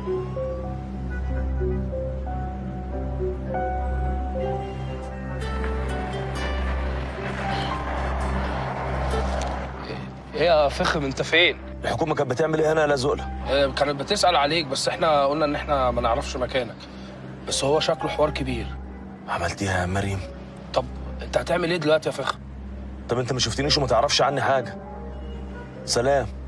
ايه يا فخم انت فين؟ الحكومه كانت بتعمل ايه هنا يا لازقله آه، كانت بتسأل عليك بس احنا قلنا ان احنا ما نعرفش مكانك بس هو شكله حوار كبير عملتيها يا مريم طب انت هتعمل ايه دلوقتي يا فخم؟ طب انت ما شفتنيش وما تعرفش عني حاجه سلام